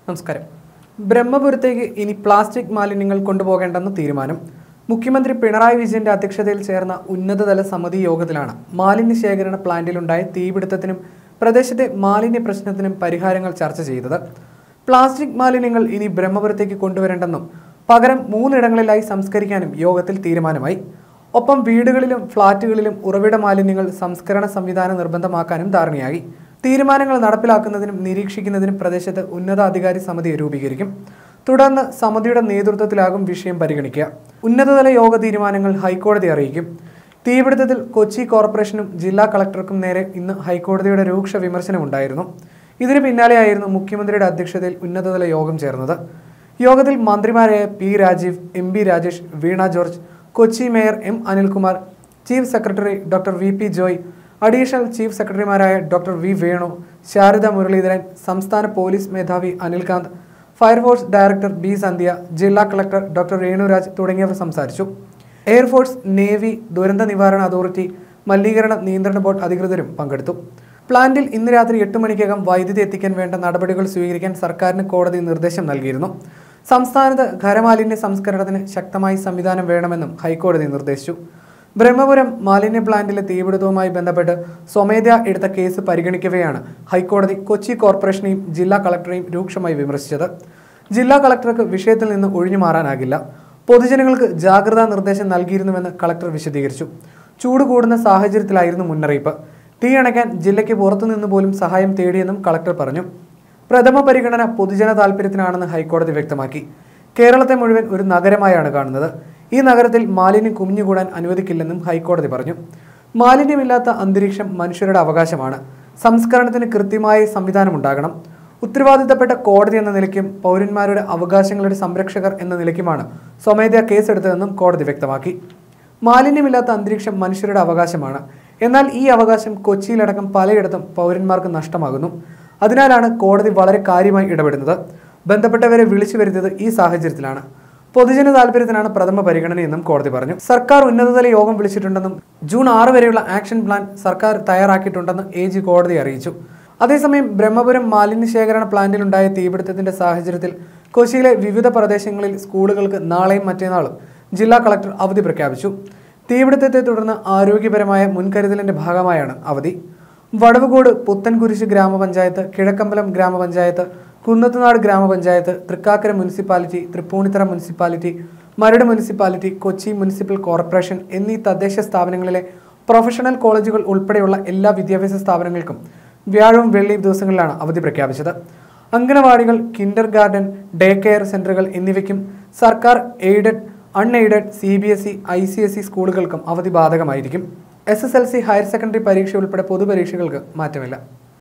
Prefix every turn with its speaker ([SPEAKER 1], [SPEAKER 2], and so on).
[SPEAKER 1] നമസ്കാരം ബ്രഹ്മപുരത്തേക്ക് ഇനി പ്ലാസ്റ്റിക് മാലിന്യങ്ങൾ കൊണ്ടുപോകേണ്ടെന്ന് തീരുമാനം മുഖ്യമന്ത്രി പിണറായി വിജയന്റെ അധ്യക്ഷതയിൽ ചേർന്ന ഉന്നതതല സമിതി യോഗത്തിലാണ് മാലിന്യ ശേഖരണ പ്ലാന്റിലുണ്ടായ തീപിടുത്തത്തിനും പ്രദേശത്തെ മാലിന്യ പ്രശ്നത്തിനും പരിഹാരങ്ങൾ ചർച്ച ചെയ്തത് പ്ലാസ്റ്റിക് മാലിന്യങ്ങൾ ഇനി ബ്രഹ്മപുരത്തേക്ക് കൊണ്ടുവരേണ്ടെന്നും പകരം മൂന്നിടങ്ങളിലായി സംസ്കരിക്കാനും യോഗത്തിൽ തീരുമാനമായി ഒപ്പം വീടുകളിലും ഫ്ളാറ്റുകളിലും ഉറവിട മാലിന്യങ്ങൾ സംസ്കരണ സംവിധാനം നിർബന്ധമാക്കാനും ധാരണയായി തീരുമാനങ്ങൾ നടപ്പിലാക്കുന്നതിനും നിരീക്ഷിക്കുന്നതിനും പ്രദേശത്ത് ഉന്നതാധികാരി സമിതി രൂപീകരിക്കും തുടർന്ന് സമിതിയുടെ നേതൃത്വത്തിലാകും വിഷയം പരിഗണിക്കുക ഉന്നതതല യോഗ തീരുമാനങ്ങൾ ഹൈക്കോടതി അറിയിക്കും തീപിടുത്തത്തിൽ കൊച്ചി കോർപ്പറേഷനും ജില്ലാ കളക്ടർക്കും നേരെ ഇന്ന് ഹൈക്കോടതിയുടെ രൂക്ഷ വിമർശനമുണ്ടായിരുന്നു ഇതിന് പിന്നാലെയായിരുന്നു മുഖ്യമന്ത്രിയുടെ അധ്യക്ഷതയിൽ ഉന്നതതല യോഗം ചേർന്നത് യോഗത്തിൽ മന്ത്രിമാരായ P Rajeev M B Rajesh Veena George Kochi mayor M Anilkumar chief secretary doctor V P Joy additional chief സെക്രട്ടറിമാരായ ഡോക്ടർ വി വേണു ശാരദ മുരളീധരൻ സംസ്ഥാന പോലീസ് മേധാവി Anil Kant fire force director B Sandhya ജില്ലാ കളക്ടർ ഡോക്ടർ രേണുരാജ് തുടങ്ങിയവർ സംസാരിച്ചു എയർഫോഴ്സ് നേവി ദുരന്ത നിവാരണ അതോറിറ്റി മലിനീകരണ നിയന്ത്രണ ബോർഡ് അധികൃതരും പങ്കെടുത്തു പ്ലാന്റിൽ ഇന്ന് രാത്രി എട്ട് മണിക്കകം വൈദ്യുതി എത്തിക്കാൻ വേണ്ട നടപടികൾ സ്വീകരിക്കാൻ സർക്കാരിന് കോടതി നിർദ്ദേശം നൽകിയിരുന്നു സംസ്ഥാനത്ത് ഖരമാലിന്യ സംസ്കരണത്തിന് ശക്തമായി സംവിധാനം വേണമെന്നും ഹൈക്കോടതി നിർദ്ദേശിച്ചു ബ്രഹ്മപുരം മാലിന്യ പ്ലാന്റിലെ തീപിടുത്തവുമായി ബന്ധപ്പെട്ട് സ്വമേധയാ എടുത്ത കേസ് പരിഗണിക്കവെയാണ് ഹൈക്കോടതി കൊച്ചി കോർപ്പറേഷനെയും ജില്ലാ കളക്ടറെയും രൂക്ഷമായി വിമർശിച്ചത് ജില്ലാ കളക്ടർക്ക് വിഷയത്തിൽ നിന്ന് ഒഴിഞ്ഞു മാറാനാകില്ല പൊതുജനങ്ങൾക്ക് ജാഗ്രതാ നിർദ്ദേശം നൽകിയിരുന്നുവെന്ന് കളക്ടർ വിശദീകരിച്ചു ചൂട് കൂടുന്ന സാഹചര്യത്തിലായിരുന്നു മുന്നറിയിപ്പ് തീ അണയ്ക്കാൻ ജില്ലയ്ക്ക് പുറത്തുനിന്ന് പോലും സഹായം തേടിയെന്നും കളക്ടർ പറഞ്ഞു പ്രഥമ പരിഗണന പൊതുജന താൽപര്യത്തിനാണെന്ന് ഹൈക്കോടതി വ്യക്തമാക്കി കേരളത്തെ മുഴുവൻ ഒരു നഗരമായാണ് കാണുന്നത് ഈ നഗരത്തിൽ മാലിന്യം കുമിഞ്ഞുകൂടാൻ അനുവദിക്കില്ലെന്നും ഹൈക്കോടതി പറഞ്ഞു മാലിന്യമില്ലാത്ത അന്തരീക്ഷം മനുഷ്യരുടെ അവകാശമാണ് സംസ്കരണത്തിന് കൃത്യമായ സംവിധാനമുണ്ടാകണം ഉത്തരവാദിത്തപ്പെട്ട കോടതി എന്ന നിലയ്ക്കും പൗരന്മാരുടെ അവകാശങ്ങളുടെ സംരക്ഷകർ എന്ന നിലയ്ക്കുമാണ് സ്വമേധയാ കേസെടുത്തതെന്നും കോടതി വ്യക്തമാക്കി മാലിന്യമില്ലാത്ത അന്തരീക്ഷം മനുഷ്യരുടെ അവകാശമാണ് എന്നാൽ ഈ അവകാശം കൊച്ചിയിലടക്കം പലയിടത്തും പൗരന്മാർക്ക് നഷ്ടമാകുന്നു അതിനാലാണ് കോടതി വളരെ കാര്യമായി ഇടപെടുന്നത് ബന്ധപ്പെട്ടവരെ വിളിച്ചു വരുത്തിയത് ഈ സാഹചര്യത്തിലാണ് പൊതുജന താല്പര്യത്തിനാണ് പ്രഥമ പരിഗണനയെന്നും കോടതി പറഞ്ഞു സർക്കാർ ഉന്നതതല യോഗം വിളിച്ചിട്ടുണ്ടെന്നും ജൂൺ ആറ് വരെയുള്ള ആക്ഷൻ പ്ലാൻ സർക്കാർ തയ്യാറാക്കിയിട്ടുണ്ടെന്ന് എ ജി കോടതി അറിയിച്ചു അതേസമയം ബ്രഹ്മപുരം മാലിന്യ ശേഖരണ പ്ലാന്റിലുണ്ടായ തീപിടുത്തത്തിന്റെ സാഹചര്യത്തിൽ കൊച്ചിയിലെ വിവിധ പ്രദേശങ്ങളിൽ സ്കൂളുകൾക്ക് നാളെയും മറ്റന്നാളും ജില്ലാ കളക്ടർ അവധി പ്രഖ്യാപിച്ചു തീപിടുത്തത്തെ തുടർന്ന് ആരോഗ്യപരമായ മുൻകരുതലിന്റെ ഭാഗമായാണ് അവധി വടവുകോട് പുത്തൻകുരിശ് ഗ്രാമപഞ്ചായത്ത് Kizhakkambalam grama panchayat Kunnathunad grama panchayat Thrikkakara municipality Thrippunithura municipality Maradu municipality Kochi municipal corporation എന്നീ തദ്ദേശ സ്ഥാപനങ്ങളിലെ പ്രൊഫഷണൽ കോളേജുകൾ ഉൾപ്പെടെയുള്ള എല്ലാ വിദ്യാഭ്യാസ സ്ഥാപനങ്ങൾക്കും വ്യാഴവും വെള്ളിയും ദിവസങ്ങളിലാണ് അവധി പ്രഖ്യാപിച്ചത് അംഗനവാടികൾ കിൻഡർ ഗാർഡൻ ഡേ കെയർ സെന്ററുകൾ എന്നിവയ്ക്കും സർക്കാർ aided unaided C B S E I C S E സ്കൂളുകൾക്കും അവധി ബാധകമായിരിക്കും S S L C higher secondary പരീക്ഷ ഉൾപ്പെടെ പൊതുപരീക്ഷകൾക്ക് മാറ്റമില്ല